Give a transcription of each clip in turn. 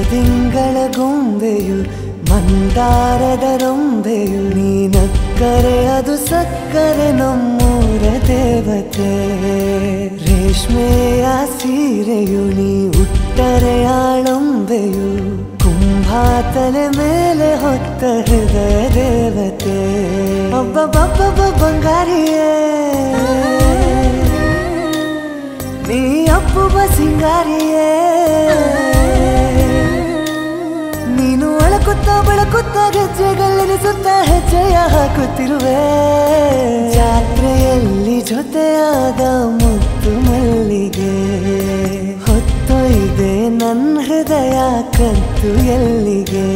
ಬೆಳದಿಂಗಳ ಗೊಂಬೆಯು ಮಂದಾರದ ರೊಂಬೆಯು ನೀನಕ್ಕರೆ ಅದು ಸಕ್ಕರೆ ನಮ್ಮೂರ ದೇವತೆ ರೇಷ್ಮೆಯ ಸೀರೆಯು ನೀ ಉಟ್ಟರೆ ಆಳಂಬೆಯು ಕುಂಭಾತಲೆ ಮೇಲೆ ಹೊತ್ತ ಹೃದಯ ದೇವತೆ ಒಬ್ಬ ಬಬ್ಬ ಬಂಗಾರಿಯೇ ನೀ ಅಪ್ಪುಬ ಸಿಂಗಾರಿಯೇ ನೀನು ಅಳಕುತ್ತ ಬೆಳಕುತ್ತ ಗೆಜ್ಜೆಗಲ್ಲಿನಿಸುತ್ತ ಹೆಜ್ಜೆಯ ಹಾಕುತ್ತಿರುವೆ ಜಾತ್ರೆಯಲ್ಲಿ ಜೊತೆಯಾದ ಮುತ್ತು ಮಲ್ಲಿಗೆ ಹೊತ್ತೊಯ್ದೆ ನನ್ನ ಹೃದಯ ಕತ್ತು ಎಲ್ಲಿಗೆ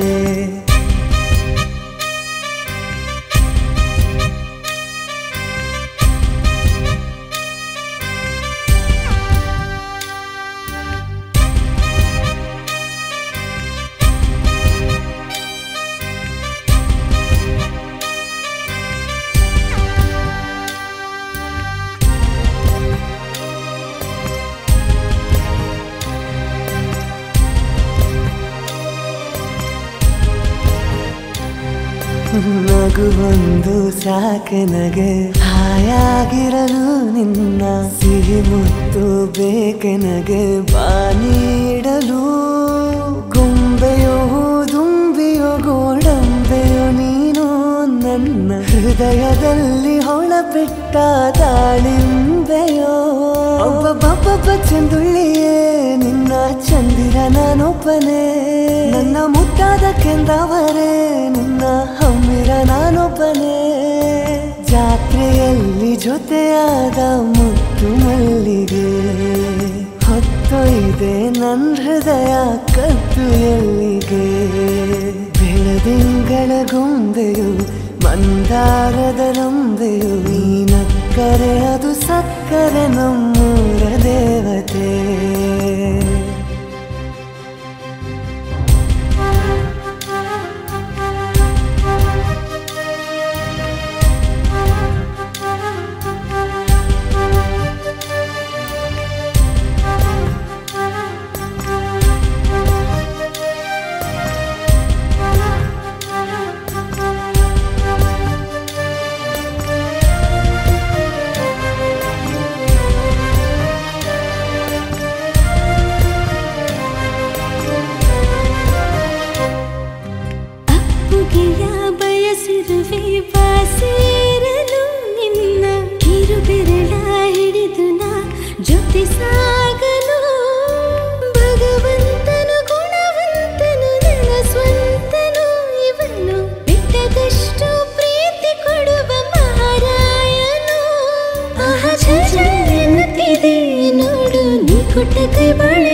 ನಗುವೊಂದು ಸಾಕೆ ನಗೆ ಹಾಯಾಗಿರಲು ನಿನ್ನ ಸಿಹಿ ಮುತ್ತು ಬೇಕೆ ನಗೆ ಬಾನಿಡಲು ಗೊಂಬೆಯೋ ದುಂಬಿಯೋ ಗೋಡಂಬೆಯೋ ನೀನು ನನ್ನ ಹೃದಯದಲ್ಲಿ ಹೊಳಬಿಟ್ಟ ದಾಳಿಂಬೆಯೋ ಒಬ್ಬ ಬಬ್ಬ ಚೆಂದುಳ್ಳಿಯೇ ನಿನ್ನ ಚಂದಿರ ನಾನೊಬ್ಬನೇ ನನ್ನ ಮುಟ್ಟಾದ ಕೆಂದವರೇ ನಿನ್ನ ಹಮ್ಮಿರ ನಾನೊಬ್ಬನೇ ಜಾತ್ರೆಯಲ್ಲಿ ಜೊತೆಯಾದ ಮುತ್ತು ಮಲ್ಲಿಗೆ ಹೊತ್ತೊಯ್ದೆ ನನ್ನ ಹೃದಯ ಕತ್ತು ಎಲ್ಲಿಗೆ ಬೆಳದಿಂಗಳ ಗೊಂಬೆಯು ಮಂದಾರದ ರಂಬೆಯು ನೀನಕ್ಕರೆ ಅದು ಸಕ್ಕರೆ ನಮ್ಮೂರ ದೇವತೆ ಅಪ್ಪುಗೆಯ ಬಯಸಿರುವೆ ಬಾಸೇರಲು ನಿನ್ನ ಕಿರುಬೆರಳ ಹಿಡಿದು ನಾ ಜೊತೆ ಸಾಗಲು ಭಗವಂತನು ಗುಣವಂತನು ನನ್ನ ಸ್ವಂತನು ಇವನು ಬಿಟ್ಟದಷ್ಟು ಪ್ರೀತಿ ಕೊಡುವ ಮಹಾರಾಯನು ಆಹ ಛ ಛ ಎನ್ನುತ್ತಿದೆ ನೋಡು ನೀ ಕೊಟ್ಟ ಕೈ ಬಳೆ